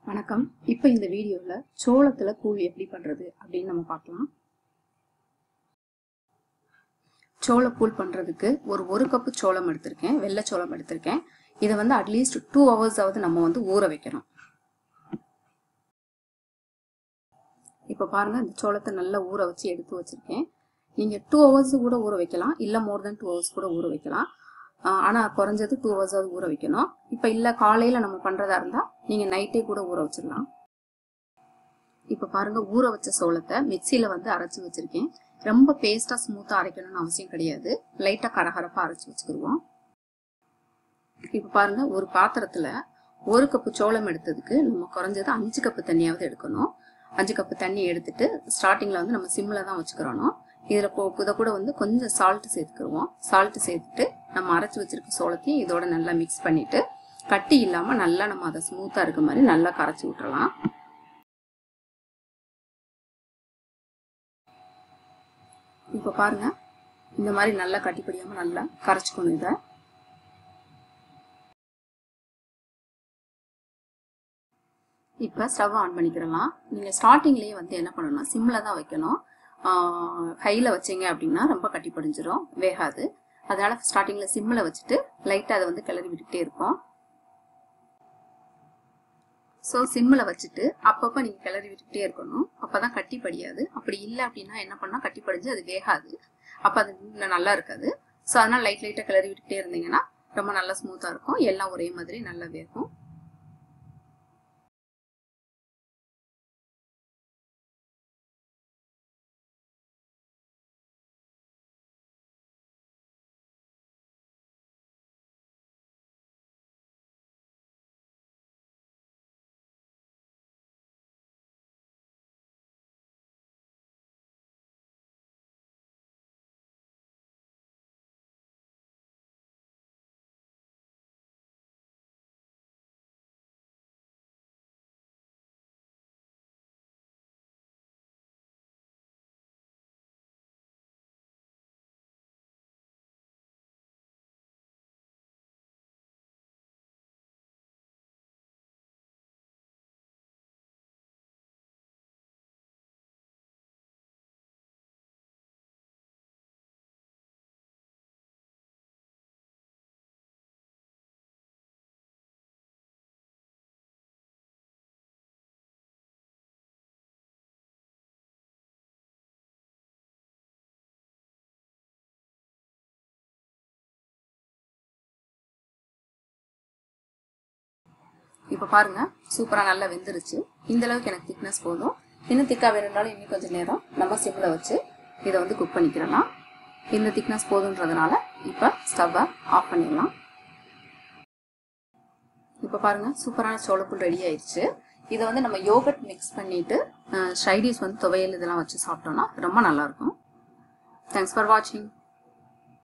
வணக்கம் இப்போ இந்த வீடியோவில் சோளத்தில் கூழ் எப்படி பண்ணுறது அப்படின்னு நம்ம பார்க்கலாம் சோளக்கூழ் பண்ணுறதுக்கு ஒரு ஒரு கப்பு சோளம் எடுத்திருக்கேன் வெள்ளை சோளம் எடுத்திருக்கேன் இதை வந்து அட்லீஸ்ட் டூ ஹவர்ஸாவது நம்ம வந்து ஊற வைக்கணும் இப்போ பாருங்க இந்த சோளத்தை நல்லா ஊற வச்சு எடுத்து வச்சிருக்கேன் நீங்கள் டூ ஹவர்ஸ் கூட ஊற வைக்கலாம் இல்லை மோர் தென் டூ ஹவர்ஸ் கூட ஊற வைக்கலாம் ஆனால் குறைஞ்சது டூ ஹவர்ஸாவது ஊற வைக்கணும் இப்போ இல்லை காலையில் நம்ம பண்ணுறதா இருந்தால் நீங்கள் நைட்டே கூட ஊற வச்சிடலாம் இப்போ பாருங்க ஊற வச்ச சோளத்தை மிக்சியில் வந்து அரைச்சி வச்சிருக்கேன் ரொம்ப பேஸ்ட்டாக ஸ்மூத்தாக அரைக்கணும்னு அவசியம் கிடையாது லைட்டாக கரகரப்பாக அரைச்சி வச்சுக்கிடுவோம் இப்போ பாருங்க ஒரு பாத்திரத்தில் ஒரு கப்பு சோளம் எடுத்ததுக்கு நம்ம குறைஞ்சது அஞ்சு கப்பு தண்ணியாவது எடுக்கணும் அஞ்சு கப்பு தண்ணி எடுத்துட்டு ஸ்டார்டிங்கில் வந்து நம்ம சிம்மில் தான் வச்சுக்கிறோம் இதில் இதை கூட வந்து கொஞ்சம் சால்ட் சேர்த்துக்கிடுவோம் சால்ட் சேர்த்துட்டு நம்ம அரைச்சி வச்சிருக்க சோளத்தையும் இதோட நல்லா மிக்ஸ் பண்ணிட்டு கட்டி இல்லாமல் நல்லா நம்ம அதை ஸ்மூத்தாக இருக்க மாதிரி நல்லா கரைச்சி விட்டுறலாம் இப்போ பாருங்க இந்த மாதிரி நல்லா கட்டிப்படியாமல் நல்லா கரைச்சிக்கணும் இதை இப்போ ஸ்டவ் ஆன் பண்ணிக்கிறலாம் நீங்கள் ஸ்டார்டிங்லேயே வந்து என்ன பண்ணணும்னா சிம்மில் தான் வைக்கணும் ஹையில் வச்சிங்க அப்படின்னா ரொம்ப கட்டி படிஞ்சிரும் வேகாது அதனால் ஸ்டார்டிங்கில் சிம்மில் வச்சுட்டு லைட்டாக அதை வந்து கிளறி விட்டுக்கிட்டே இருப்போம் ஸோ சிம்மில் வச்சுட்டு அப்பப்போ நீங்கள் கிளறி விட்டுக்கிட்டே இருக்கணும் அப்போ தான் கட்டி படியாது அப்படி இல்லை அப்படின்னா என்ன பண்ணால் கட்டி படிஞ்சு அது வேகாது அப்போ அது நல்லா இருக்காது ஸோ அதனால் லைட் லைட்டாக கிளறி விட்டுக்கிட்டே இருந்தீங்கன்னா ரொம்ப நல்லா ஸ்மூத்தாக இருக்கும் எல்லாம் ஒரே மாதிரி நல்லா வேகும் இப்போ பாருங்க சூப்பராக நல்லா வெந்துருச்சு இந்த அளவுக்கு எனக்கு திக்னஸ் போதும் இன்னும் திக்காக வேணும்னாலும் இன்னும் கொஞ்சம் நேரம் நம்ம சிம்மில் வச்சு இதை வந்து குக் பண்ணிக்கிறலாம் இந்த திக்னஸ் போதுன்றதுனால இப்போ ஸ்டவ்வை ஆஃப் பண்ணிடலாம் இப்போ பாருங்க சூப்பரான சோளப்புல் ரெடி ஆயிடுச்சு இதை வந்து நம்ம யோகட் மிக்ஸ் பண்ணிட்டு ஷைடிஸ் வந்து துவையல் இதெல்லாம் வச்சு சாப்பிட்டோம்னா ரொம்ப நல்லாயிருக்கும் தேங்க்ஸ் ஃபார் வாட்சிங்